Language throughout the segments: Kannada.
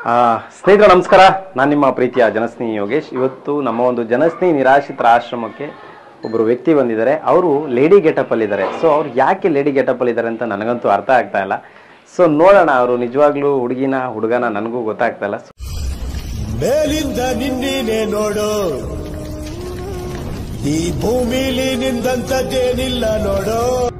ಆ, ಸ್ನೇಹಿತರೆ ನಮಸ್ಕಾರ ನಾನು ನಿಮ್ಮ ಪ್ರೀತಿಯ ಜನಸ್ನೇಹಿ ಯೋಗೇಶ್ ಇವತ್ತು ನಮ್ಮ ಒಂದು ಜನಸ್ನೇಹಿ ನಿರಾಶ್ರಿತರ ಆಶ್ರಮಕ್ಕೆ ಒಬ್ಬರು ವ್ಯಕ್ತಿ ಬಂದಿದ್ದಾರೆ ಅವರು ಲೇಡಿ ಗೆಟಪ್ ಅಲ್ಲಿದ್ದಾರೆ ಸೊ ಅವ್ರು ಯಾಕೆ ಲೇಡಿ ಗೆಟಪ್ ಅಲ್ಲಿದ್ದಾರೆ ಅಂತ ನನಗಂತೂ ಅರ್ಥ ಆಗ್ತಾ ಇಲ್ಲ ಸೊ ನೋಡೋಣ ಅವರು ನಿಜವಾಗ್ಲೂ ಹುಡುಗಿನ ಹುಡುಗನ ನನಗೂ ಗೊತ್ತಾಗ್ತಾ ಇಲ್ಲ ಮೇಲಿಂದ ನಿನ್ನೀನೇ ನೋಡು ಈ ಭೂಮಿಲಿ ನಿಂದಂತದ್ದೇನಿಲ್ಲ ನೋಡು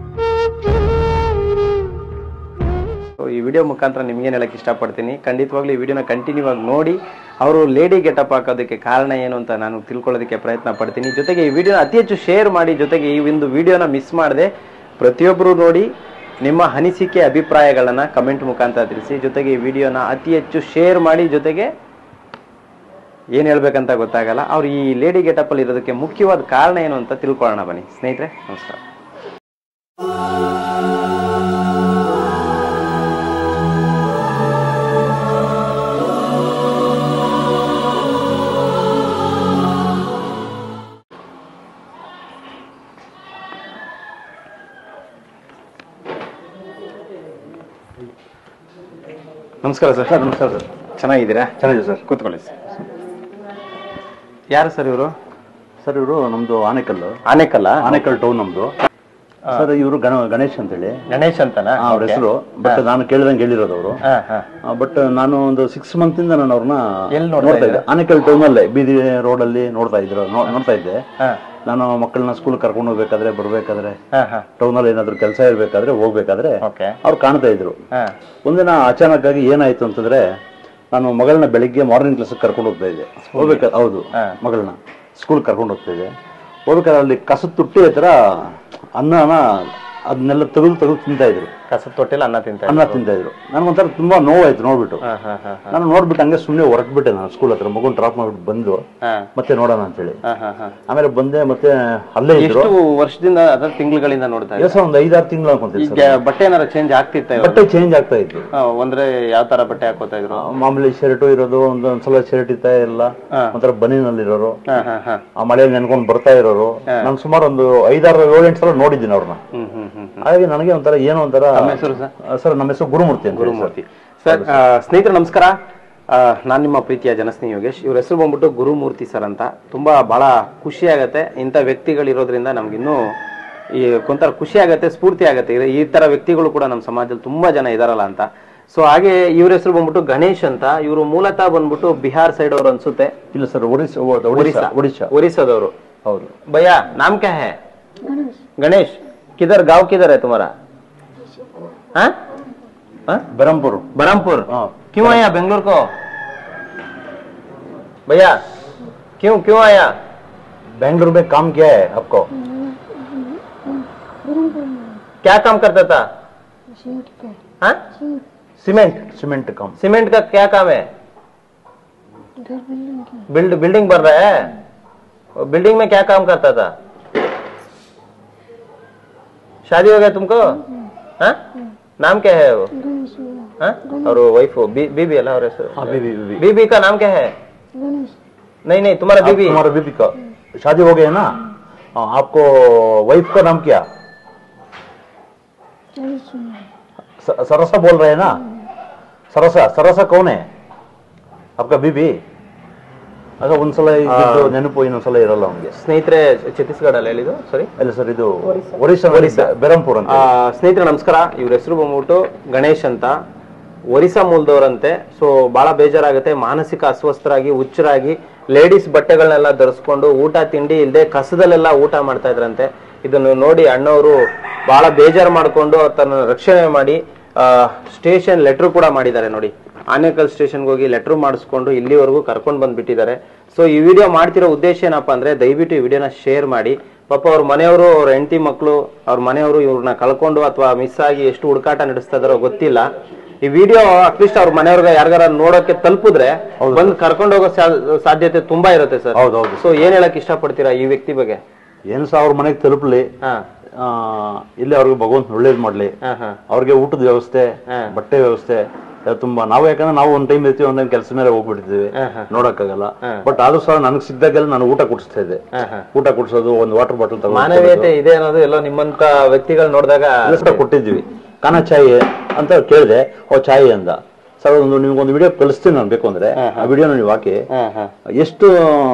ಸೊ ಈ ವಿಡಿಯೋ ಮುಖಾಂತರ ನಿಮ್ಗೇನು ಹೇಳಕ್ಕೆ ಇಷ್ಟಪಡ್ತೀನಿ ಖಂಡಿತವಾಗ್ಲೂ ಈ ವಿಡಿಯೋನ ಕಂಟಿನ್ಯೂ ಆಗಿ ನೋಡಿ ಅವರು ಲೇಡಿ ಗೆಟಪ್ ಹಾಕೋದಕ್ಕೆ ಕಾರಣ ಏನು ಅಂತ ನಾನು ತಿಳ್ಕೊಳ್ಳೋದಕ್ಕೆ ಪ್ರಯತ್ನ ಪಡ್ತೀನಿ ಜೊತೆಗೆ ಈ ವಿಡಿಯೋನ ಅತಿ ಹೆಚ್ಚು ಶೇರ್ ಮಾಡಿ ಜೊತೆಗೆ ಈ ಒಂದು ವಿಡಿಯೋನ ಮಿಸ್ ಮಾಡದೆ ಪ್ರತಿಯೊಬ್ಬರು ನೋಡಿ ನಿಮ್ಮ ಅನಿಸಿಕೆ ಅಭಿಪ್ರಾಯಗಳನ್ನ ಕಮೆಂಟ್ ಮುಖಾಂತರ ತಿಳಿಸಿ ಜೊತೆಗೆ ಈ ವಿಡಿಯೋನ ಅತಿ ಹೆಚ್ಚು ಶೇರ್ ಮಾಡಿ ಜೊತೆಗೆ ಏನು ಹೇಳ್ಬೇಕಂತ ಗೊತ್ತಾಗಲ್ಲ ಅವ್ರು ಈ ಲೇಡಿ ಗೆಟಪ್ ಅಲ್ಲಿ ಇರೋದಕ್ಕೆ ಮುಖ್ಯವಾದ ಕಾರಣ ಏನು ಅಂತ ತಿಳ್ಕೊಳ್ಳೋಣ ಬನ್ನಿ ಸ್ನೇಹಿತರೆ ನಮಸ್ಕಾರ ನಮಸ್ಕಾರ ಸರ್ ಸರ್ ನಮಸ್ಕಾರ ಸರ್ ಚೆನ್ನಾಗಿದ್ದೀರಾ ಚೆನ್ನಾಗಿದೆ ಸರ್ ಕೂತ್ಕೊಳ್ಳಿ ಸರ್ ಯಾರು ಸರ್ ಇವರು ಸರ್ ಇವರು ನಮ್ದು ಆನೆಕಲ್ಲು ಆನೆಕಲ್ಲ ಆನೆಕಲ್ ಟೌನ್ ನಮ್ದು ಸರ್ ಇವರು ಗಣ ಗಣೇಶ್ ಅಂತೇಳಿ ಗಣೇಶ್ ಅಂತನಾ ಆ, ಅವ್ರ ಹೆಸರು ಬಟ್ ನಾನು ಕೇಳಿದಂಗೆ ಹೇಳಿರೋದು ಅವರು ಹಾ ಹಾ ಬಟ್ ನಾನು ಒಂದು ಸಿಕ್ಸ್ ಮಂತ್ ಇಂದ ನಾನು ಅವ್ರನ್ನ ಎಲ್ಲಿ ನೋಡ್ತಾ ನೋಡ್ತಾ ಇದ್ದೆ ಆನೆಕಲ್ ಟೌನ್ ಅಲ್ಲೇ ಬೀದಿ ರೋಡ್ ಅಲ್ಲಿ ನೋಡ್ತಾ ಇದ್ರು ನೋ- ನೋಡ್ತಾ ಇದ್ದೆ ಹಾ ನಾನು ಮಕ್ಕಳನ್ನ ಸ್ಕೂಲ್ ಕರ್ಕೊಂಡು ಹೋಗ್ಬೇಕಾದ್ರೆ ಬರ್ಬೇಕಾದ್ರೆ ಹಾ ಹಾ ಟೌನ್ ಅಲ್ಲಿ ಏನಾದ್ರು ಕೆಲಸ ಇರ್ಬೇಕಾದ್ರೆ ಹೋಗ್ಬೇಕಾದ್ರೆ ಓಕೆ ಅವ್ರು ಕಾಣ್ತಾ ಇದ್ರು ಹಾ ಒಂದಿನ ಅಚಾನಕ್ ಆಗಿ ಏನಾಯ್ತು ಅಂತಂದ್ರೆ ನಾನು ಮಗಳನ್ನ ಬೆಳಿಗ್ಗೆ ಮಾರ್ನಿಂಗ್ ಕ್ಲಾಸ್ ಕರ್ಕೊಂಡು ಹೋಗ್ತಾ ಇದ್ದೆ ಹೋಗ್ಬೇಕಾ ಹೌದು ಮಗಳನ್ನ ಸ್ಕೂಲ್ ಕರ್ಕೊಂಡು ಹೋಗ್ತಾ ಇದ್ದೆ ಹೋಗ್ಬೇಕಾದ್ರೆ ಅಲ್ಲಿ ಕಸದ ತುಟ್ಟಿ ಹತ್ರ ಅನ್ನನ ಅದನ್ನೆಲ್ಲ ತೆಗೆದು ತೆಗೆದು ತಿಂತಾ ಇದ್ರು ಕಸದ ತೊಟ್ಟಿಲ್ಲ ಅನ್ನ ತಿಂತ ಅನ್ನ ತಿಂತಾ ಇದ್ರು ನನಗೊಂಥರ ತುಂಬಾ ನೋವಾಯ್ತು ನೋಡ್ಬಿಟ್ಟು ಹಾ ಹಾ ಹಾ ನಾನು ನೋಡ್ಬಿಟ್ಟು ಹಂಗೆ ಸುಮ್ಮನೆ ಹೊರಟ್ಬಿಟ್ಟೆ ನಾನು ಸ್ಕೂಲ್ ಹತ್ರ ಮಗುನ್ ಡ್ರಾಪ್ ಮಾಡ್ಬಿಟ್ಟು ಬಂದು ಹಾ ಮತ್ತೆ ನೋಡೋಣ ಅಂತೇಳಿ ಹಾ ಹಾ ಹಾ ಆಮೇಲೆ ಬಂದೆ ಮತ್ತೆ ಅಲ್ಲೇ ಇದ್ರು ಎಷ್ಟು ವರ್ಷದಿಂದ ಅದ್ರ ತಿಂಗಳುಗಳಿಂದ ನೋಡ್ತಾ ಇದ್ದೀರಾ? ದಿವಸ ಒಂದು ಐದಾರು ತಿಂಗಳು ಅನ್ಕೊಂತೀನಿ ಈಗ ಬಟ್ಟೆ ಏನಾರ ಚೇಂಜ್ ಆಗ್ತಿತ್ತ ಇವಾಗ? ಬಟ್ಟೆ ಚೇಂಜ್ ಆಗ್ತಾ ಇತ್ತು ಹಾ, ಅಂದ್ರೆ ಯಾವ ತರ ಬಟ್ಟೆ ಹಾಕೋತಾ ಇದ್ರು ಮಾಮೂಲಿ ಶರ್ಟು ಇರೋದು ಒಂದೊಂದ್ಸಲ ಶರ್ಟ್ ಇತ್ತಾ ಇಲ್ಲ ಒಂಥರ ಬನಿನಲ್ಲಿ ಇರೋರು ಹಾ ಹಾ ಹಾ ಆ ಮಳೆಯಲ್ಲಿ ನೆನ್ಕೊಂಡು ಬರ್ತಾ ಇರೋರು ನಾನು ಸುಮಾರು ಒಂದು ಐದಾರು ಏಳೆಂಟು ಸಲ ನೋಡಿದ್ದೀನಿ ಅವ್ರನ್ನ ಹ್ಮ್ ಹ್ಮ್ ಹ್ಮ್ ಹ್ಮ್. ಹಾಗಾಗಿ ನನಗೆ ಒಂಥರ ಏನೋ ಒಂಥರ ನಮ್ಮ ಹೆಸರು ಸರ್ ಆ, ಸರ್ ನಮ್ಮ ಹೆಸರು ಗುರುಮೂರ್ತಿ ಅಂತ ಹೇಳಿ ಸರ್. ಗುರುಮೂರ್ತಿ ಸರ್ ಆ, ಸ್ನೇಹಿತರೆ ನಮಸ್ಕಾರ ನಾನು ನಿಮ್ಮ ಪ್ರೀತಿಯ ಜನಸ್ನೇಹಿ ಯೋಗೇಶ್ ಇವ್ರ ಹೆಸರು ಬಂದ್ಬಿಟ್ಟು ಗುರುಮೂರ್ತಿ ಸರ್ ಅಂತ ತುಂಬಾ ಬಹಳ ಖುಷಿ ಆಗತ್ತೆ ಇಂಥ ವ್ಯಕ್ತಿಗಳಿರೋದ್ರಿಂದ ನಮ್ಗಿನ್ನೂ ಈ ಒಂಥರ ಖುಷಿ ಆಗತ್ತೆ ಸ್ಫೂರ್ತಿ ಆಗತ್ತೆ ಈ- ಈ ತರ ವ್ಯಕ್ತಿಗಳು ಕೂಡ ನಮ್ಮ ಸಮಾಜದಲ್ಲಿ ತುಂಬಾ ಜನ ಇದಾರಲ್ಲ ಅಂತ ಸೊ ಹಾಗೆ ಇವ್ರ ಹೆಸರು ಬಂದ್ಬಿಟ್ಟು ಗಣೇಶ್ ಅಂತ ಇವರು ಮೂಲತಃ ಬಂದ್ಬಿಟ್ಟು ಬಿಹಾರ್ ಸೈಡ್ ಅವರು ಅನ್ಸುತ್ತೆ ಇಲ್ಲ ಸರ್ ಒಡಿಶಾ ಒಡಿಶಾ ಒಡಿಶಾ ಒರಿಸ್ಸಾದವರು ಹೌದು भैया नाम क्या है गणेश किधर गांव किधर है तुम्हारा हाँ? हाँ? ಬೆರಂಪುರ್ बरहमपुर हाँ। क्यों आया बेंगलोर को भैया क्यों क्यों आया बेंगलुरु में काम किया है आपको क्या काम करता था हाँ? सीमेंट सीमेंट काम सीमेंट का क्या काम है बिल्ड बिल्डिंग बन रहा है और बिल्डिंग में क्या काम करता था शादी हो गया तुमको हाँ? नाम क्या है वो हाँ? और वाइफ हो बी, बीबी अल्लाह और ऐसे- हाँ, बीबी, बीबी। बीबी का नाम क्या है नहीं नहीं तुम्हारा आप- बीबी तुम्हारा बीबी का शादी हो गया ना हाँ, आपको वाइफ का नाम क्या स- सरसा बोल रहे हैं ना सरसा सरसा कौन है आपका बीबी अच्छा ಒಂದ್ಸಲ ಇದ್ದಿದ್ದು ನೆನಪು ಇನ್ನೊಂದ್ಸಲ ಇರಲ್ಲ ಅವ್ನಿಗೆ ಸ್ನೇಹಿತರೆ ಛತ್ತೀಸ್ಗಢ ಅಲ್ಲಿ ಹೇಳಿದ್ದು ಸಾರಿ ಇಲ್ಲ ಸರ್ ಇದು ಒರಿಸ್ಸಾ ಬೆರಂಪುರ್ ಅಂತ ಆ, ಸ್ನೇಹಿತರೆ ನಮಸ್ಕಾರ ಇವ್ರ ಹೆಸರು ಬಂದ್ಬಿಟ್ಟು ಗಣೇಶ್ ಅಂತ ಒರಿಸ್ಸಾ ಮೂಲದವರಂತೆ ಸೊ ಬಹಳ ಬೇಜಾರಾಗುತ್ತೆ ಮಾನಸಿಕ ಅಸ್ವಸ್ಥರಾಗಿ ಹುಚ್ಚರಾಗಿ ಲೇಡೀಸ್ ಬಟ್ಟೆಗಳನ್ನೆಲ್ಲ ಧರಿಸ್ಕೊಂಡು ಊಟ ತಿಂಡಿ ಇಲ್ಲದೆ ಕಸದಲ್ಲೆಲ್ಲ ಊಟ ಮಾಡ್ತಾ ಇದ್ರಂತೆ ಇದನ್ನು ನೋಡಿ ಅಣ್ಣವರು ಬಹಳ ಬೇಜಾರು ಮಾಡಿಕೊಂಡು ತನ್ನ ರಕ್ಷಣೆ ಮಾಡಿ ಸ್ಟೇಷನ್ ಲೆಟರ್ ಕೂಡ ಮಾಡಿದ್ದಾರೆ ನೋಡಿ ಆನೇಕಲ್ ಸ್ಟೇಷನ್ಗೆ ಹೋಗಿ ಲೆಟರ್ ಮಾಡಿಸ್ಕೊಂಡು ಇಲ್ಲಿವರೆಗೂ ಕರ್ಕೊಂಡು ಬಂದ್ಬಿಟ್ಟಿದ್ದಾರೆ ಸೊ ಈ ವಿಡಿಯೋ ಮಾಡ್ತಿರೋ ಉದ್ದೇಶ ಏನಪ್ಪಾ ಅಂದ್ರೆ ದಯವಿಟ್ಟು ಈ ವಿಡಿಯೋನ ಶೇರ್ ಮಾಡಿ ಪಾಪ ಅವ್ರ ಮನೆಯವರು ಅವ್ರ ಹೆಂಡತಿ ಮಕ್ಕಳು ಅವ್ರ ಮನೆಯವರು ಇವ್ರನ್ನ ಕಳ್ಕೊಂಡು ಅಥವಾ ಮಿಸ್ ಆಗಿ ಎಷ್ಟು ಹುಡುಕಾಟ ನಡೆಸ್ತಾ ಇದಾರೋ ಗೊತ್ತಿಲ್ಲ ಈ ವಿಡಿಯೋ ಅಟ್ಲೀಸ್ಟ್ ಅವ್ರ ಮನೆಯವ್ರಿಗೆ ಯಾರಿಗಾರ ನೋಡೋಕೆ ತಲುಪಿದ್ರೆ ಬಂದು ಕರ್ಕೊಂಡು ಹೋಗೋ ಸಾ- ಸಾಧ್ಯತೆ ತುಂಬಾ ಇರುತ್ತೆ ಸರ್ ಹೌದೌದು ಸೊ ಏನ್ ಹೇಳಕ್ ಇಷ್ಟಪಡ್ತೀರಾ ಈ ವ್ಯಕ್ತಿ ಬಗ್ಗೆ ಏನು ಸಹ ಅವ್ರ ಮನೆಗೆ ತಲುಪಲಿ ಹಾ ಆ, ಇಲ್ಲಿ ಅವ್ರಿಗೆ ಭಗವಂತ ಒಳ್ಳೇದು ಮಾಡ್ಲಿ ಹಾ ಹಾ ಅವ್ರಿಗೆ ಊಟದ ವ್ಯವಸ್ಥೆ ಬಟ್ಟೆ ವ್ಯವಸ್ಥೆ ಎಲ್ಲ ತುಂಬಾ ನಾವು ಯಾಕಂದ್ರೆ ನಾವು ಒಂದ್ ಟೈಮ್ ಇರ್ತೀವಿ ಒಂದ್ ಕೆಲಸ ಮೇಲೆ ಹೋಗ್ಬಿಡ್ತೀವಿ ನೋಡಕ್ಕಾಗಲ್ಲ ಬಟ್ ಆದ್ರೂ ಸಹ ನನಗೆ ಸಿಗ್ದಾಗೆಲ್ಲ ನಾನು ಊಟ ಕೊಡಿಸ್ತಾ ಇದ್ದೆ ಊಟ ಕೊಡ್ಸೋದು ಒಂದು ವಾಟರ್ ಬಾಟಲ್ ತಗೊಂಡು ಮಾನವೀಯತೆ ಇದೆ ಅನ್ನೋದು ಎಲ್ಲೋ ನಿಮ್ಮಂತ ವ್ಯಕ್ತಿಗಳು ನೋಡಿದಾಗ ಊಟ ಕೊಟ್ಟಿದ್ವಿ ಕಾನ ಚಾಯ್ ಅಂತ ಕೇಳಿದೆ ಓ ಚಾಯ್ ಅಂದ ಸರ್ ಒಂದು ನಿಮ್ಗೊಂದು ವಿಡಿಯೋ ಕಳಿಸ್ತೀನಿ ನಾನು ಬೇಕು ಅಂದ್ರೆ ಆ ವಿಡಿಯೋನ ನೀವು ಹಾಕಿ ಹಾ ಹಾ ಎಷ್ಟು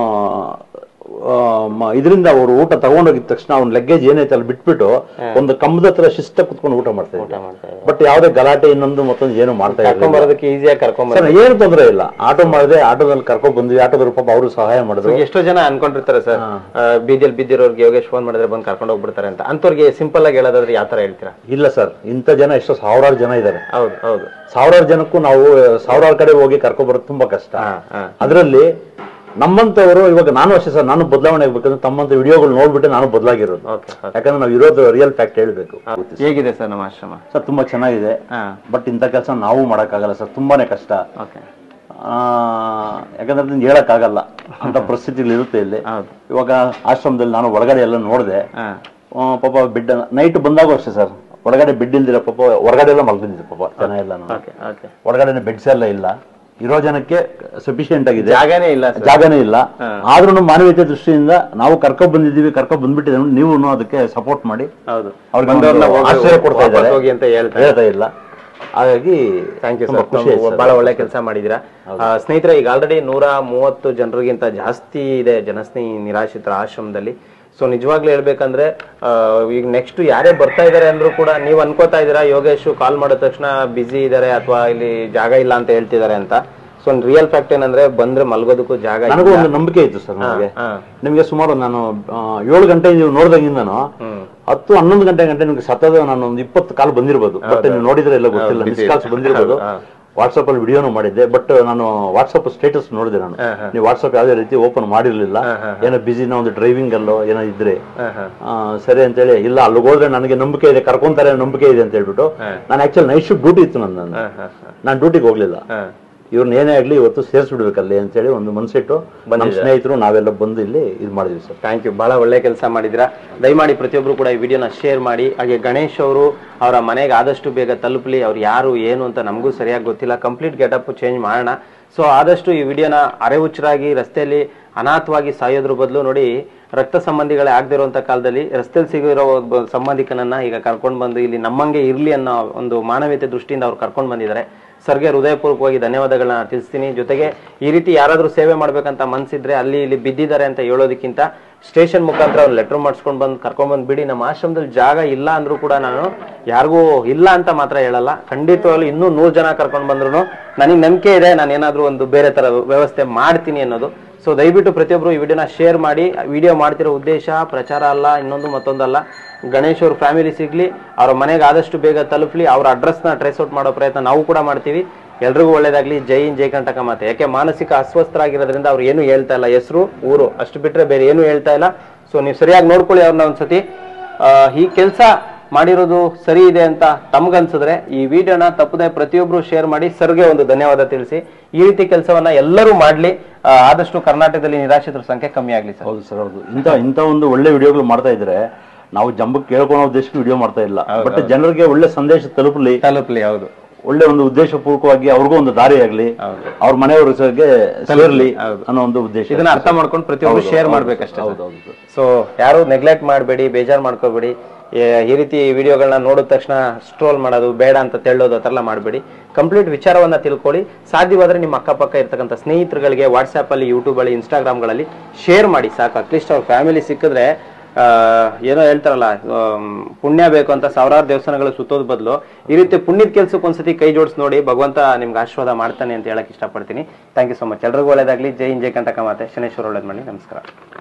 ಇದರಿಂದ ಅವರು ಊಟ ತಗೊಂಡೋಗಿದ ತಕ್ಷಣ ಅವ್ನ ಲಗ್ಗೇಜ್ ಏನೈತೆ ಅಲ್ಲಿ ಬಿಟ್ಬಿಟ್ಟು ಒಂದು ಕಂಬದ ಹತ್ರ ಶಿಸ್ತ ಕುತ್ಕೊಂಡು ಊಟ ಮಾಡ್ತಾ ಇದ್ದೆ ಮಾಡ್ತಾ ಇದ್ದಾರೆ. ಬಟ್ ಯಾವುದೇ ಗಲಾಟೆ ಇನ್ನೊಂದು ಮತ್ತೊಂದು ಏನು ಮಾಡ್ತಾ ಕರ್ಕೊಂಡ್ ಇರಲಿಲ್ಲ ಬರೋದಕ್ಕೆ ಈಸಿಯಾಗಿ ಕರ್ಕೊಂಡ್ ಸರ್ ಏನು ತೊಂದರೆ ಇಲ್ಲ ಆಟೋ ಮಾಡಿದೆ ಆಟೋದಲ್ಲಿ ಕರ್ಕೊಂಡ್ ಬಂದ್ವಿ ಆಟೋದವ್ರು ಪಾಪ ಅವರು ಸಹಾಯ ಮಾಡಿದ್ರು ಎಷ್ಟೋ ಜನ ಅನ್ಕೊಂಡಿರ್ತಾರೆ ಸರ್ ಬೀದಿಯಲ್ಲಿ ಬಿದ್ದಿರೋರ್ಗೆ ಯೋಗೇಶ್ ಫೋನ್ ಮಾಡಿದ್ರೆ ಬಂದು ಕರ್ಕೊಂಡು ಹೋಗ್ಬಿಡ್ತಾರೆ ಅಂತ ಅಂತವ್ರಿಗೆ ಸಿಂಪಲ್ ಆಗಿ ಹೇಳೋದಾದ್ರೆ ಯಾವ ತರ ಹೇಳ್ತೀರಾ ಇಲ್ಲ ಸರ್ ಇಂಥ ಜನ ಎಷ್ಟೋ ಸಾವಿರಾರು ಜನ ಇದ್ದಾರೆ ಹೌದು ಹೌದು ಸಾವಿರಾರು ಜನಕ್ಕೂ ನಾವು ಸಾವಿರಾರು ಕಡೆ ಹೋಗಿ ಕರ್ಕೊ ಬರೋದು ತುಂಬಾ ಕಷ್ಟ ಹಾ ಹಾ ಅದರಲ್ಲಿ ನಮ್ಮಂತವರು ಇವಾಗ ನಾನು ಅಷ್ಟೇ ಸರ್ ನಾನು ಬದಲಾವಣೆ ಆಗ್ಬೇಕಂದ್ರೆ ತಮ್ಮಂತ ವಿಡಿಯೋಗಳು ನೋಡ್ಬಿಟ್ಟು ನಾನು ಬದಲಾಗಿರೋದು ಓಕೆ ಯಾಕಂದ್ರೆ ನಾವು ಇರೋದು ರಿಯಲ್ ಫ್ಯಾಕ್ಟ್ ಹೇಳ್ಬೇಕು ಹೇಗಿದೆ ಸರ್ ನಮ್ಮ ಆಶ್ರಮ ಸರ್ ತುಂಬಾ ಚೆನ್ನಾಗಿದೆ ಹಾ ಬಟ್ ಇಂಥ ಕೆಲಸ ನಾವು ಮಾಡೋಕ್ಕಾಗಲ್ಲ ಸರ್ ತುಂಬಾನೇ ಕಷ್ಟ ಓಕೆ ಆ, ಯಾಕಂದ್ರೆ ಅದನ್ನ ಹೇಳಕ್ಕಾಗಲ್ಲ ಅಂತ ಪರಿಸ್ಥಿತಿಗಳು ಇರುತ್ತೆ ಇಲ್ಲಿ ಹೌದು ಇವಾಗ ಆಶ್ರಮದಲ್ಲಿ ನಾನು ಒಳಗಡೆ ಎಲ್ಲ ನೋಡಿದೆ ಹಾ ಪಾಪ ಬೆಡ್ ನೈಟ್ ಬಂದಾಗೂ ಅಷ್ಟೇ ಸರ್ ಒಳಗಡೆ ಬೆಡ್ ಇಲ್ದಿರ ಪಾಪ ಹೊರಗಡೆ ಎಲ್ಲ ಮಲ್ಕೊಂಡಿದ್ದೆ ಪಾಪ ಜನ ಎಲ್ಲ ಓಕೆ ಓಕೆ ಒಳಗಡೆ ಬೆಡ್ಸ್ ಎಲ್ಲ ಇಲ್ಲ ಇರೋ ಜನಕ್ಕೆ ಸಫಿಶಿಯಂಟ್ ಆಗಿದೆ ಜಾಗನೇ ಇಲ್ಲ ಸರ್ ಜಾಗನೇ ಇಲ್ಲ ಆದ್ರೂ ಮಾನವೀಯತೆ ದೃಷ್ಟಿಯಿಂದ ನಾವು ಕರ್ಕೊಂಡ್ ಬಂದಿದ್ದೀವಿ ಕರ್ಕೊಂಡ್ ಬಂದ್ಬಿಟ್ಟಿದ್ದೀವಿ ನೀವು ಅದಕ್ಕೆ ಸಪೋರ್ಟ್ ಮಾಡಿ ಹೌದು ಅವ್ರಿಗೆ ಬಂದವ್ರನ್ನ ಒಂದು ಹೋಗಿ ಆಶ್ರಯ ಕೊಡ್ತಾ ವಾಪಸ್ ಇದ್ದಾರೆ. ಹೋಗಿ ಅಂತ ಹೇಳ್ತಾರೆ ಹೇಳ್ತಾ ಇಲ್ಲ ಹಾಗಾಗಿ ಥ್ಯಾಂಕ್ ಯು ತುಂಬಾ ಸರ್ ಖುಷಿ ಆಯ್ತು ಸರ್. ಬಹಳ ಒಳ್ಳೆ ಕೆಲಸ ಮಾಡಿದೀರಾ ಆ, ಸ್ನೇಹಿತರೆ ಈಗ ಆಲ್ರೆಡಿ ನೂರ ಮೂವತ್ತು ಜನರಿಗಿಂತ ಜಾಸ್ತಿ ಇದೆ ಜನಸ್ನೇಹಿ ನಿರಾಶ್ರಿತರ ಆಶ್ರಮದಲ್ಲಿ ಸೊ ನಿಜವಾಗ್ಲೂ ಹೇಳ್ಬೇಕಂದ್ರೆ ಆ, ಈಗ ನೆಕ್ಸ್ಟ್ ಯಾರೇ ಬರ್ತಾ ಇದಾರೆ ಅಂದ್ರೂ ಕೂಡ ನೀವು ಅನ್ಕೋತಾ ಇದೀರಾ ಯೋಗೇಶ್ ಕಾಲ್ ಮಾಡಿದ ತಕ್ಷಣ ಬಿಸಿ ಇದಾರೆ ಅಥವಾ ಇಲ್ಲಿ ಜಾಗ ಇಲ್ಲ ಅಂತ ಹೇಳ್ತಿದ್ದಾರೆ ಅಂತ ಸೊ ರಿಯಲ್ ಫ್ಯಾಕ್ಟ್ ಏನಂದ್ರೆ ಬಂದ್ರೆ ಮಲ್ಗೋದಕ್ಕೂ ಜಾಗ ಇಲ್ಲ. ನನಗೂ ಒಂದು ನಂಬಿಕೆ ಇತ್ತು ಸರ್ ನನಗೆ ಹಾ. ನಿಮ್ಗೆ ಸುಮಾರು ನಾನು ಆ, ಏಳು ಗಂಟೆ ನೀವು ನೋಡ್ದಾಗಿಂದನು ಹತ್ತು ಹನ್ನೊಂದು ಗಂಟೆ ಗಂಟೆ ನಿಮ್ಗೆ ಸತತ ನಾನು ಒಂದು ಇಪ್ಪತ್ತು ಕಾಲ್ ಬಂದಿರ್ಬೋದು ಬಟ್ ನೀವು ನೋಡಿದ್ರೆ ಎಲ್ಲ ಗೊತ್ತಿಲ್ಲ ಮಿಸ್ ಕಾಲ್ಸ್ ಬಂದಿರ್ಬೋದು ವಾಟ್ಸಪ್ ಅಲ್ಲಿ ವಿಡಿಯೋನು ಮಾಡಿದ್ದೆ ಬಟ್ ನಾನು ವಾಟ್ಸಪ್ ಸ್ಟೇಟಸ್ ನೋಡಿದೆ ನಾನು ನೀವು ವಾಟ್ಸಪ್ ಯಾವುದೇ ರೀತಿ ಓಪನ್ ಮಾಡಿರ್ಲಿಲ್ಲ ಏನೋ ಬಿಸಿನ ಒಂದು ಡ್ರೈವಿಂಗ್ ಅಲ್ಲೋ ಏನೋ ಇದ್ರೆ ಹಾ, ಹಾ. ಆ, ಸರಿ ಅಂತೇಳಿ ಇಲ್ಲ ಅಲ್ಲಿಗೆ ಹೋದ್ರೆ ನನಗೆ ನಂಬಿಕೆ ಇದೆ ಕರ್ಕೊಂತಾರೆ ನಂಬಿಕೆ ಇದೆ ಅಂತ ಹೇಳ್ಬಿಟ್ಟು ನಾನು ಆಕ್ಚುಲಿ ನೈಟ್ ಶಿಫ್ಟ್ ಡ್ಯೂಟಿ ಇತ್ತು ನನ್ನ ಹಾ, ಹಾ, ಹಾ. ನಾನು ಡ್ಯೂಟಿಗೆ ಹೋಗ್ಲಿಲ್ಲ ಹಾ. ಇವ್ರನ್ನ ಏನೇ ಆಗ್ಲಿ ಇವತ್ತು ಸೇರಿಸ್ಬಿಡ್ಬೇಕಲ್ಲಿ ಅಂತೇಳಿ ಒಂದು ಮನ್ಸಿಟ್ಟು ನಮ್ಮ ಸ್ನೇಹಿತರು ನಾವೆಲ್ಲ ಬಂದು ಇಲ್ಲಿ ಇದು ಮಾಡಿದ್ವಿ ಸರ್ ಥ್ಯಾಂಕ್ ಯು ಬಹಳ ಒಳ್ಳೆ ಕೆಲಸ ಮಾಡಿದಿರಾ ದಯಮಾಡಿ ಪ್ರತಿಯೊಬ್ಬರು ಕೂಡ ಈ ವಿಡಿಯೋನ ಶೇರ್ ಮಾಡಿ ಹಾಗೆ ಗಣೇಶ್ ಅವರು ಅವರ ಮನೆಗೆ ಆದಷ್ಟು ಬೇಗ ತಲುಪಲಿ ಅವ್ರು ಯಾರು ಏನು ಅಂತ ನಮಗೂ ಸರಿಯಾಗಿ ಗೊತ್ತಿಲ್ಲ ಕಂಪ್ಲೀಟ್ ಗೆಟಪ್ ಚೇಂಜ್ ಮಾಡೋಣ ಸೊ ಆದಷ್ಟು ಈ ವಿಡಿಯೋನ ಅರೆಹುಚ್ಚರಾಗಿ ರಸ್ತೆಯಲ್ಲಿ ಅನಾಥವಾಗಿ ಸಾಯೋದ್ರ ಬದಲು ನೋಡಿ ರಕ್ತ ಸಂಬಂಧಿಗಳೇ ಆಗದೆ ಇರುವಂತ ಕಾಲದಲ್ಲಿ ರಸ್ತೆಯಲ್ಲಿ ಸಿಗಿರೋ ಒಬ್ಬ ಸಂಬಂಧಿಕನನ್ನ ಈಗ ಕರ್ಕೊಂಡು ಬಂದು ಇಲ್ಲಿ ನಮ್ಮಂಗೆ ಇರ್ಲಿ ಅನ್ನೋ ಒಂದು ಮಾನವೀಯತೆ ದೃಷ್ಟಿಯಿಂದ ಅವ್ರು ಕರ್ಕೊಂಡು ಬಂದಿದ್ದಾರೆ ಸರ್ಗೆ ಹೃದಯಪೂರ್ವಕವಾಗಿ ಧನ್ಯವಾದಗಳನ್ನ ತಿಳಿಸ್ತೀನಿ ಜೊತೆಗೆ ಈ ರೀತಿ ಯಾರಾದ್ರೂ ಸೇವೆ ಮಾಡ್ಬೇಕಂತ ಮನ್ಸಿದ್ರೆ ಅಲ್ಲಿ ಇಲ್ಲಿ ಬಿದ್ದಿದ್ದಾರೆ ಅಂತ ಹೇಳೋದಕ್ಕಿಂತ ಸ್ಟೇಷನ್ ಮುಖಾಂತರ ಅವ್ರು ಲೆಟರ್ ಮಾಡಿಸ್ಕೊಂಡು ಬಂದು ಕರ್ಕೊಂಡ್ ಬಂದು ಬಿಡಿ ನಮ್ಮ ಆಶ್ರಮದಲ್ಲಿ ಜಾಗ ಇಲ್ಲ ಅಂದ್ರೂ ಕೂಡ ನಾನು ಯಾರಿಗೂ ಇಲ್ಲ ಅಂತ ಮಾತ್ರ ಹೇಳಲ್ಲ ಖಂಡಿತವಾಗ್ಲೂ ಇನ್ನೂ ನೂರು ಜನ ಕರ್ಕೊಂಡು ಬಂದ್ರು ನನಗೆ ನಂಬಿಕೆ ಇದೆ ನಾನು ಏನಾದ್ರೂ ಒಂದು ಬೇರೆ ತರ ವ್ಯವಸ್ಥೆ ಮಾಡ್ತೀನಿ ಅನ್ನೋದು ಸೊ ದಯವಿಟ್ಟು ಪ್ರತಿಯೊಬ್ಬರು ಈ ವಿಡಿಯೋನ ಶೇರ್ ಮಾಡಿ ವಿಡಿಯೋ ಮಾಡ್ತಿರೋ ಉದ್ದೇಶ ಪ್ರಚಾರ ಅಲ್ಲ ಇನ್ನೊಂದು ಮತ್ತೊಂದಲ್ಲ ಗಣೇಶ್ ಅವ್ರ ಫ್ಯಾಮಿಲಿ ಸಿಗ್ಲಿ ಅವ್ರ ಮನೆಗೆ ಆದಷ್ಟು ಬೇಗ ತಲುಪಲಿ ಅವ್ರ ಅಡ್ರೆಸ್ನ ಟ್ರೇಸ್ ಔಟ್ ಮಾಡೋ ಪ್ರಯತ್ನ ನಾವು ಕೂಡ ಮಾಡ್ತೀವಿ ಎಲ್ರಿಗೂ ಒಳ್ಳೇದಾಗ್ಲಿ ಜೈ ಇನ್ ಜೈ ಕಂಟಕ ಮಾತೆ ಯಾಕೆ ಮಾನಸಿಕ ಅಸ್ವಸ್ಥರಾಗಿರೋದ್ರಿಂದ ಅವ್ರು ಏನು ಹೇಳ್ತಾ ಇಲ್ಲ ಹೆಸರು ಊರು ಅಷ್ಟು ಬಿಟ್ರೆ ಬೇರೆ ಏನು ಹೇಳ್ತಾ ಇಲ್ಲ ಸೊ ನೀವು ಸರಿಯಾಗಿ ನೋಡ್ಕೊಳ್ಳಿ ಅವ್ರನ್ನ ಒಂದ್ಸತಿ ಆ, ಈ ಕೆಲಸ ಮಾಡಿರೋದು ಸರಿ ಇದೆ ಅಂತ ತಮ್ಗನ್ಸಿದ್ರೆ ಈ ವಿಡಿಯೋನ ತಪ್ಪದೆ ಪ್ರತಿಯೊಬ್ರು ಶೇರ್ ಮಾಡಿ ಸರ್ಗೆ ಒಂದು ಧನ್ಯವಾದ ತಿಳಿಸಿ ಈ ರೀತಿ ಕೆಲಸವನ್ನ ಎಲ್ಲರೂ ಮಾಡ್ಲಿ ಆ, ಆದಷ್ಟು ಕರ್ನಾಟಕದಲ್ಲಿ ನಿರಾಶ್ರಿತರ ಸಂಖ್ಯೆ ಕಮ್ಮಿ ಆಗ್ಲಿ ಸರ್ ಹೌದು ಸರ್ ಹೌದು ಇಂಥ ಇಂಥ ಒಂದು ಒಳ್ಳೆ ವಿಡಿಯೋಗಳು ಮಾಡ್ತಾ ಇದ್ರೆ ನಾವು ಜಂಬಕ್ಕೆ ಕೇಳ್ಕೊಳೋ ಉದ್ದೇಶಕ್ಕೆ ವಿಡಿಯೋ ಮಾಡ್ತಾ ಇಲ್ಲ ಬಟ್ ಜನರಿಗೆ ಒಳ್ಳೆ ಸಂದೇಶ ತಲುಪಲಿ ತಲುಪಲಿ ಹೌದು ಒಳ್ಳೆ ಒಂದು ಉದ್ದೇಶ ಪೂರ್ವಕವಾಗಿ ಅವ್ರಿಗೂ ಒಂದು ದಾರಿ ಆಗ್ಲಿ ಅವ್ರ ಮನೆಯವ್ರಿಗೆ ಸೇರ್ಲಿ ಅನ್ನೋ ಒಂದು ಉದ್ದೇಶ ಇದನ್ನ ಅರ್ಥ ಮಾಡ್ಕೊಂಡು ಪ್ರತಿಯೊಬ್ರು ಶೇರ್ ಮಾಡ್ಬೇಕಷ್ಟೇ ಹೌದು ಹೌದು ಸರ್ ಸೊ ಯಾರು ನೆಗ್ಲೆಕ್ಟ್ ಮಾಡಬೇಡಿ ಬೇಜಾರು ಮಾಡ್ಕೋಬೇಡಿ ಏ- ಈ ರೀತಿ ವಿಡಿಯೋಗಳನ್ನ ನೋಡಿದ ತಕ್ಷಣ ಸ್ಟ್ರೋಲ್ ಮಾಡೋದು ಬೇಡ ಅಂತ ತೆಳ್ಳೋದು ಆ ಥರ ಎಲ್ಲ ಮಾಡಬೇಡಿ ಕಂಪ್ಲೀಟ್ ವಿಚಾರವನ್ನ ತಿಳ್ಕೊಳ್ಳಿ ಸಾಧ್ಯವಾದ್ರೆ ನಿಮ್ಮ ಅಕ್ಕಪಕ್ಕ ಇರ್ತಕ್ಕಂಥ ಸ್ನೇಹಿತರುಗಳಿಗೆ ವಾಟ್ಸ್ಆ್ಯಪ್ ಅಲ್ಲಿ ಯೂಟ್ಯೂಬ್ ಅಲ್ಲಿ ಇನ್ಸ್ಟಾಗ್ರಾಮ್ಗಳಲ್ಲಿ ಶೇರ್ ಮಾಡಿ ಸಾಕು ಅಟ್ಲೀಸ್ಟ್ ಅವ್ರ ಫ್ಯಾಮಿಲಿ ಸಿಕ್ಕಿದ್ರೆ ಆ, ಏನೋ ಹೇಳ್ತಾರಲ್ಲ ಆಮ್, ಪುಣ್ಯ ಬೇಕು ಅಂತ ಸಾವಿರಾರು ದೇವಸ್ಥಾನಗಳು ಸುತ್ತೋದ್ ಬದಲು ಈ ರೀತಿ ಪುಣ್ಯದ ಕೆಲ್ಸಕ್ಕೆ ಒಂದ್ಸತಿ ಕೈ ಜೋಡಿಸಿ ನೋಡಿ ಭಗವಂತ ನಿಮ್ಗೆ ಆಶೀರ್ವಾದ ಮಾಡ್ತಾನೆ ಅಂತ ಹೇಳಕ್ ಇಷ್ಟಪಡ್ತೀನಿ ಥ್ಯಾಂಕ್ ಯು ಸೊ ಮಚ್ ಎಲ್ರಿಗೂ ಒಳ್ಳೇದಾಗ್ಲಿ ಜೈ ಇನ್ ಜೈ ಕಂಟಕ ಮಾತೆ ಶನೇಶ್ವರ ಒಳ್ಳೇದ್ ಮಾಡಿ ನಮಸ್ಕಾರ